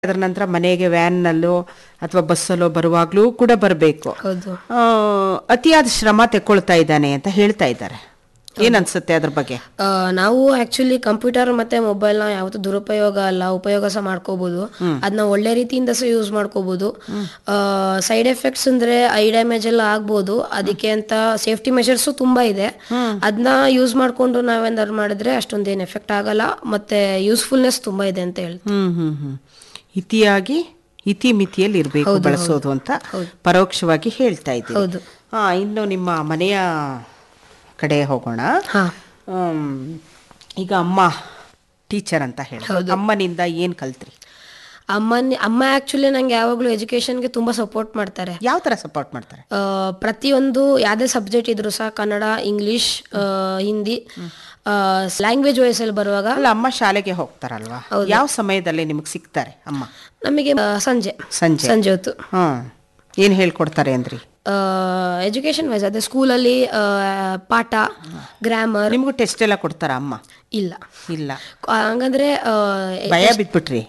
ಅದರ ನಂತರ ಮನೆಗೆ ವ್ಯಾನ್ನಲ್ಲೋ ಅಥವಾ ಬಸ್ಸಲ್ಲೋ ಬರುವಾಗ್ಲೂ ಕೂಡ ಬರಬೇಕು ಹೌದು ಅತಿಯಾದ ಶ್ರಮ ತೆಕ್ಕೊಳ್ತಾ ಇದ್ದಾನೆ ಅಂತ ಹೇಳ್ತಾ ಇದ್ದಾರೆ ಏನ್ ಅನ್ಸುತ್ತೆ ಅದ್ರ ಬಗ್ಗೆ ಆ, ನಾವು ಆಕ್ಚುಲಿ ಕಂಪ್ಯೂಟರ್ ಮತ್ತೆ ಮೊಬೈಲ್ ನ ಯಾವತ್ತೂ ದುರುಪಯೋಗ ಅಲ್ಲ ಉಪಯೋಗ ಸಹ ಮಾಡ್ಕೋಬಹುದು ಅದನ್ನ ಒಳ್ಳೆ ರೀತಿಯಿಂದ ಸಹ ಯೂಸ್ ಮಾಡ್ಕೋಬಹುದು ಸೈಡ್ ಎಫೆಕ್ಟ್ಸ್ ಅಂದ್ರೆ ಐ ಡ್ಯಾಮೇಜ್ ಎಲ್ಲ ಆಗ್ಬೋದು ಅದಕ್ಕೆ ಅಂತ ಸೇಫ್ಟಿ ಮೆಷರ್ಸ್ ತುಂಬಾ ಇದೆ ಅದನ್ನ ಯೂಸ್ ಮಾಡ್ಕೊಂಡು ನಾವೇನಾದ್ರು ಮಾಡಿದ್ರೆ ಅಷ್ಟೊಂದೇನು ಎಫೆಕ್ಟ್ ಆಗಲ್ಲ ಮತ್ತೆ ಯೂಸ್ಫುಲ್ನೆಸ್ ತುಂಬಾ ಇದೆ ಅಂತ ಹೇಳ್ತೀನಿ ಹ್ಮ್ ಹ್ಮ್ ಹ್ಮ್ ಇತಿಯಾಗಿ ಇತಿ ಮಿತಿಯಲ್ಲಿ ಇರಬೇಕು ಬಳಸೋದು ಅಂತ ಪರೋಕ್ಷವಾಗಿ ಹೇಳ್ತಾ ಇದ್ದೀವಿ ಹೌದು. ಹಾ ಇನ್ನು ನಿಮ್ಮ ಮನೆಯ ಕಡೆ ಹೋಗೋಣ ಹಾ ಆಮ್, ಈಗ ಅಮ್ಮ ಟೀಚರ್ ಅಂತ ಹೇಳಿ ಅಮ್ಮನಿಂದ ಏನ್ ಕಲ್ತ್ರಿ ಅಮ್ಮನ ಅಮ್ಮ ಆಕ್ಚುಲಿ ನಂಗೆ ಯಾವಾಗಲೂ ಎಜುಕೇಶನ್ಗೆ ತುಂಬಾ ಸಪೋರ್ಟ್ ಮಾಡ್ತಾರೆ ಯಾವ ತರ ಸಪೋರ್ಟ್ ಮಾಡ್ತಾರೆ ಆ, ಪ್ರತಿಯೊಂದು ಯಾವುದೇ ಸಬ್ಜೆಕ್ಟ್ ಇದ್ರು ಸಹ ಕನ್ನಡ ಇಂಗ್ಲಿಷ್ ಆ, ಹಿಂದಿ ಲ್ಯಾಂಗ್ವೇಜ್ ವಯಸ್ಸಲ್ಲಿ ಬರುವಾಗ ಅಲ್ಲ ಅಮ್ಮ ಶಾಲೆಗೆ ಹೋಗ್ತಾರಲ್ವಾ ಯಾವ ಸಮಯದಲ್ಲಿ ನಿಮಗೆ ಸಿಗ್ತಾರೆ ಅಮ್ಮ ನಮಗೆ ಆ, ಸಂಜೆ ಸಂಜೆ ಸಂಜೆ ಹೊತ್ತು ಹ್ಮ್ ಏನ್ ಹೇಳ್ಕೊಡ್ತಾರೆ ಅಂದ್ರಿ ಎಜುಕೇಶನ್ ವೈಸ್ ಅದೇ ಸ್ಕೂಲಲ್ಲಿ ಪಾಠ ಗ್ರಾಮರ್ ನಿಮಗೂ ಟೆಸ್ಟ್ ಎಲ್ಲ ಕೊಡ್ತಾರ ಅಮ್ಮ ಇಲ್ಲ ಇಲ್ಲ ಆ, ಹಂಗಂದ್ರೆ ಆ, ಭಯ ಬಿಟ್ಬಿಟ್ರಿ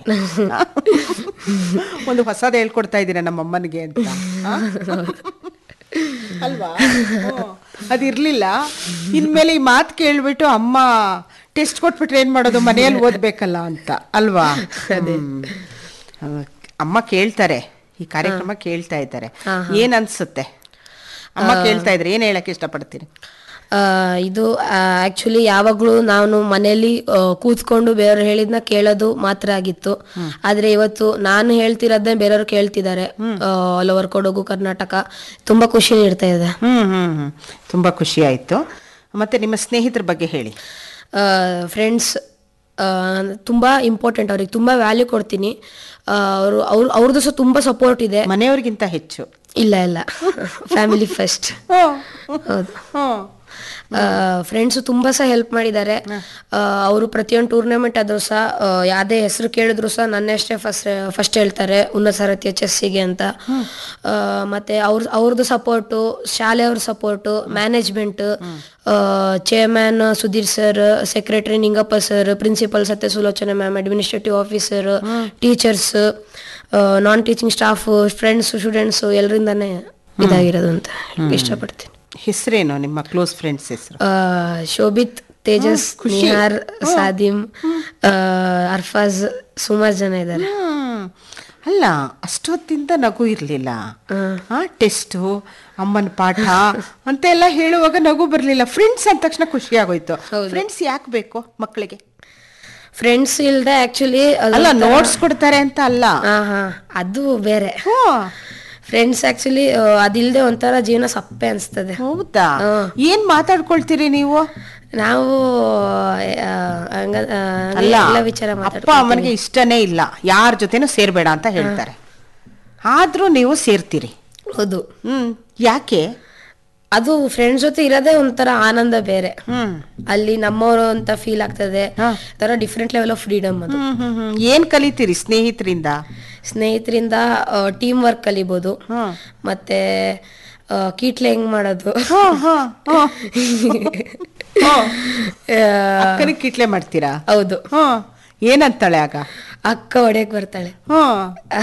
ಒಂದು ಹೊಸದ ಹೇಳ್ಕೊಡ್ತಾ ಇದ್ದೀರಾ ನಮ್ಮ ಅಮ್ಮನಿಗೆ ಅಂತ ಆ? ಅಲ್ವಾ ಹ್ಮ್. ಅದಿರ್ಲಿಲ್ಲ ಇನ್ಮೇಲೆ ಈ ಮಾತು ಕೇಳ್ಬಿಟ್ಟು ಅಮ್ಮ ಟೆಸ್ಟ್ ಕೊಟ್ಬಿಟ್ರೆ ಏನ್ ಮಾಡೋದು ಮನೆಯಲ್ಲಿ ಓದ್ಬೇಕಲ್ಲ ಅಂತ ಅಲ್ವಾ ಹ್ಮ್. ಅಹ್, ಅಮ್ಮ ಕೇಳ್ತಾರೆ ಈ ಕಾರ್ಯಕ್ರಮ ಕೇಳ್ತಾ ಇದ್ದಾರೆ ಏನ್ ಅನ್ಸುತ್ತೆ ಅಮ್ಮ ಕೇಳ್ತಾ ಇದ್ರೆ ಏನ್ ಹೇಳಕ್ ಇಷ್ಟಪಡ್ತೀರಿ ಆ, ಇದು ಆಕ್ಚುಲಿ ಯಾವಾಗ್ಲೂ ನಾನು ಮನೆಯಲ್ಲಿ ಆ, ಕೂತ್ಕೊಂಡು ಬೇರೆಯವ್ರು ಹೇಳಿದ್ನ ಕೇಳೋದು ಮಾತ್ರ ಆಗಿತ್ತು ಆದ್ರೆ ಇವತ್ತು ನಾನು ಹೇಳ್ತಿರೋದನ್ನೇ ಬೇರೆಯವ್ರು ಕೇಳ್ತಿದ್ದಾರೆ ಆಲ್ ಓವರ್ ಕೊಡಗು ಕರ್ನಾಟಕ ತುಂಬಾ ಖುಷಿ ನೀಡ್ತಾ ಇದೆ ಹ್ಮ್ ಹ್ಮ್ ಹ್ಮ್ ತುಂಬಾ ಖುಷಿ ಆಯ್ತು ಮತ್ತೆ ನಿಮ್ಮ ಸ್ನೇಹಿತರ ಬಗ್ಗೆ ಹೇಳಿ ಫ್ರೆಂಡ್ಸ್ ತುಂಬಾ ಇಂಪಾರ್ಟೆಂಟ್ ಅವ್ರಿಗೆ ತುಂಬಾ ವ್ಯಾಲ್ಯೂ ಕೊಡ್ತೀನಿ ಅವರು ಅವ್ರ ಅವ್ರದ್ದು ಸಹ ತುಂಬಾ ಸಪೋರ್ಟ್ ಇದೆ ಮನೆಯವ್ರಿಗಿಂತ ಹೆಚ್ಚು ಇಲ್ಲ ಇಲ್ಲ ಫ್ಯಾಮಿಲಿ ಫಸ್ಟ್ ಹೌದು ಫ್ರೆಂಡ್ಸ್ ತುಂಬಾ ಸಹ ಹೆಲ್ಪ್ ಮಾಡಿದ್ದಾರೆ ಅವರು ಪ್ರತಿಯೊಂದು ಟೂರ್ನಮೆಂಟ್ ಆದ್ರೂ ಸಹ ಆ, ಯಾವ್ದೇ ಹೆಸರು ಕೇಳಿದ್ರು ಸಹ ನನ್ನಷ್ಟೇ ಫಸ್ಟ್ ಫಸ್ಟ್ ಹೇಳ್ತಾರೆ ಉನ್ನತ ಸಾರಥ್ಯ ಚೆಸ್ಸಿಗೆ ಅಂತ ಆ, ಮತ್ತೆ ಅವ್ರ ಅವ್ರದ್ದು ಸಪೋರ್ಟು ಶಾಲೆಯವ್ರ support management chairman Sudhir sir secretary Ningappa sir principal Satya Sulochane ma'am administrative officer teachers non teaching staff friends students ಎಲ್ಲರಿಂದಾನೇ ಇದಾಗಿರೋದು ಅಂತ ಇಷ್ಟಪಡ್ತೀನಿ ಹೆಸರೇನು ನಿಮ್ಮ ಕ್ಲೋಸ್ ಫ್ರೆಂಡ್ಸ್ ಹೆಸರು ಆ, ಶೋಭಿತ್ ತೇಜಸ್ ನಿಹಾರ್ ಸಾದಿಮ್ ಆ, ಅರ್ಫಾಜ್ ಸುಮಾರು ಜನ ಇದ್ದಾರೆ ಹ್ಮ್. ಅಲ್ಲ ಅಷ್ಟೊತ್ತಿಂದ ನಗು ಇರ್ಲಿಲ್ಲ ಆ ಟೆಸ್ಟು ಅಮ್ಮನ ಪಾಠ ಅಂತ ಎಲ್ಲ ಹೇಳುವಾಗ ನಗು ಬರ್ಲಿಲ್ಲ ಫ್ರೆಂಡ್ಸ್ ಅಂದ ತಕ್ಷಣ ಖುಷಿ ಆಗೋಯ್ತು ಫ್ರೆಂಡ್ಸ್ ಯಾಕೆ ಬೇಕು ಮಕ್ಕಳಿಗೆ ಫ್ರೆಂಡ್ಸ್ ಇಲ್ದೆ ಆಕ್ಚುಲಿ ಅಲ್ಲ ನೋಟ್ಸ್ ಕೊಡ್ತಾರೆ ಅಂತ ಅಲ್ಲ ಹಾ ಹಾ ಅದು ಬೇರೆ ಹ್ಮ್. ಫ್ರೆಂಡ್ಸ್ ಆಕ್ಚುಲಿ ಅದಿಲ್ದೆ ಒಂಥರ ಜೀವನ ಸಪ್ಪೆ ಅನ್ಸ್ತದೆ ಹೌದಾ ಏನ್ ಮಾತಾಡ್ಕೊಳ್ತೀರಿ ನೀವು ನಾವು ಆ, ಹಂಗ- ಆ, ಅಲ್ಲ ಎಲ್ಲ ವಿಚಾರ ಅಪ್ಪ ಮಾತಾಡ್ತೀವಿ ಅಮ್ಮನಿಗೆ ಇಷ್ಟನೇ ಇಲ್ಲ ಯಾರ ಜೊತೆನೂ ಸೇರ್ಬೇಡ ಅಂತ ಹೇಳ್ತಾರೆ ಆದ್ರೂ ನೀವು ಸೇರ್ತೀರಿ ಹೌದು ಹ್ಮ್ ಯಾಕೆ ಅದು ಫ್ರೆಂಡ್ಸ್ ಜೊತೆ ಇರೋದೇ ಒಂಥರ ಆನಂದ ಬೇರೆ ಹ್ಮ್ ಅಲ್ಲಿ ನಮ್ಮವರು ಅಂತ ಫೀಲ್ ಆಗ್ತದೆ ತರ ಡಿಫ್ರೆಂಟ್ ಲೆವೆಲ್ ಆಫ್ ಫ್ರೀಡಮ್ ಅದು ಹ್ಮ್ ಹ್ಮ್ ಹ್ಮ್ ಏನ್ ಕಲಿತೀರಿ ಸ್ನೇಹಿತರಿಂದ ಸ್ನೇಹಿತರಿಂದ ಟೀಮ್ ವರ್ಕ್ ಕಲಿಬೋದು ಹ್ಮ್. ಮತ್ತೆ ಆ, ಕೀಟ್ಲೆ ಹೆಂಗ್ ಮಾಡೋದು ಹ್ಮ್, ಹ್ಮ್, ಹ್ಮ್. ಆ, ಅಕ್ಕನಿಗೆ ಕಿಟ್ಲೆ ಮಾಡ್ತೀರಾ ಹೌದು ಹ್ಮ್ ಏನಂತಾಳೆ ಆಗ ಅಕ್ಕ ಹೊಡೆಯಕ್ ಬರ್ತಾಳೆ ಹ್ಮ್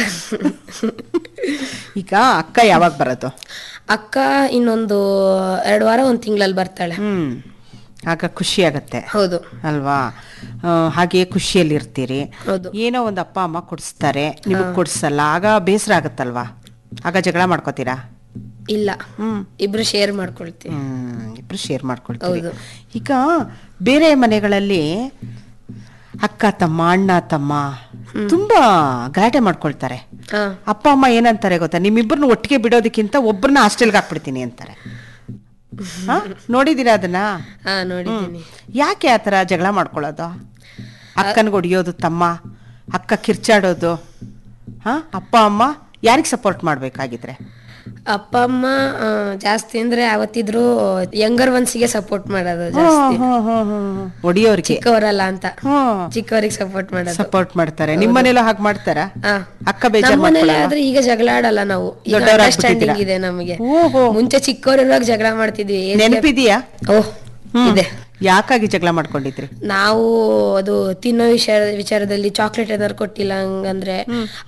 ಈಗ ಅಕ್ಕ ಯಾವಾಗ ಬರೋದು ಅಕ್ಕ ಇನ್ನೊಂದು ಎರಡು ವಾರ ಒಂದ್ ತಿಂಗಳಲ್ಲಿ ಬರ್ತಾಳೆ ಹ್ಮ್ ಆಗ ಖುಷಿ ಆಗತ್ತೆ ಹೌದು ಅಲ್ವಾ ಆ, ಹಾಗೆ ಖುಷಿಯಲ್ಲಿ ಇರ್ತೀರಿ ಹೌದು. ಏನೋ ಒಂದು ಅಪ್ಪ ಅಮ್ಮ ಕೊಡಿಸ್ತಾರೆ ನಿಮಗೆ ಕೊಡ್ಸಲ್ಲ ಆಗ ಬೇಸರ ಆಗತ್ತಲ್ವಾ ಆಗ ಜಗಳ ಮಾಡ್ಕೋತೀರಾ ಇಲ್ಲ ಹ್ಮ್ ಇಬ್ರು ಶೇರ್ ಮಾಡ್ಕೊಳ್ತೀವಿ ಹ್ಮ್ ಇಬ್ರು ಶೇರ್ ಮಾಡ್ಕೊಳ್ತೀವಿ ಹೌದು. ಈಗ ಬೇರೆ ಮನೆಗಳಲ್ಲಿ ಅಕ್ಕ ತಮ್ಮ ಅಣ್ಣ ತಮ್ಮ ತುಂಬಾ ಗಲಾಟೆ ಮಾಡ್ಕೊಳ್ತಾರೆ ಹಾ ಅಪ್ಪ ಅಮ್ಮ ಏನಂತಾರೆ ಗೊತ್ತಾ ನಿಮ್ಮಿಬ್ಬರನ್ನ ಒಟ್ಟಿಗೆ ಬಿಡೋದಕ್ಕಿಂತ ಒಬ್ಬರನ್ನ ಹಾಸ್ಟೆಲ್ಗೆ ಹಾಕ್ಬಿಡ್ತೀನಿ ಅಂತಾರೆ ಹಾ? ನೋಡಿದೀರಾ ಅದನ್ನ ಹಾ ನೋಡಿದ್ದೀನಿ ಯಾಕೆ ಆ ಥರ ಜಗಳ ಮಾಡ್ಕೊಳ್ಳೋದು ಅಕ್ಕನಿಗೆ ಹೊಡಿಯೋದು ತಮ್ಮ ಅಕ್ಕ ಕಿರ್ಚಾಡೋದು ಹಾ ಅಪ್ಪ ಅಮ್ಮ ಯಾರಿಗೆ ಸಪೋರ್ಟ್ ಮಾಡ್ಬೇಕಾಗಿದ್ರೆ ಅಪ್ಪ ಅಮ್ಮ ಆ, ಜಾಸ್ತಿ ಅಂದ್ರೆ ಅವತ್ತಿದ್ರು ಯಂಗರ್ ಒನ್ಸಿಗೆ ಸಪೋರ್ಟ್ ಮಾಡೋದು ಜಾಸ್ತಿ ಹೊಡಿಯೋರಿಗೆ ಚಿಕ್ಕವರಲ್ಲ ಅಂತ ಹ್ಮ್ ಚಿಕ್ಕವರಿಗೆ ಸಪೋರ್ಟ್ ಮಾಡೋದು ಸಪೋರ್ಟ್ ಮಾಡ್ತಾರೆ ನಿಮ್ಮನೆಲ್ಲ ಹಾಗೆ ಮಾಡ್ತಾರಾ ಆ. ಅಕ್ಕ ಬೇಜಾರ್ ನಮ್ಮನೇಲಿ ಮಾಡ್ಕೊಳ್ಳಲ್ಲ? ಆದ್ರೆ ಈಗ ಜಗಳ ಆಡಲ್ಲ ನಾವು ಈಗ ದೊಡ್ಡವರಾಗ್ಬಿಟ್ಟಿದ್ದೀರಾ? ಅಂಡರ್ಸ್ಟ್ಯಾಂಡಿಂಗ್ ಇದೆ ನಮಗೆ ಓಹೋ. ಮುಂಚೆ ಚಿಕ್ಕವರಿರುವಾಗ ಜಗಳ ಮಾಡ್ತಿದ್ವಿ age gap- ನೆನಪಿದೆಯಾ ಓಹ್ ಇದೆ ಯಾಕಾಗಿ ಜಗಳ ಮಾಡ್ಕೊಂಡಿದ್ರಿ ನಾವು ಅದು ತಿನ್ನೋ ವಿಚಾರ ವಿಚಾರದಲ್ಲಿ ಚಾಕ್ಲೇಟ್ ಏನಾದ್ರು ಕೊಟ್ಟಿಲ್ಲ ಹಂಗಂದ್ರೆ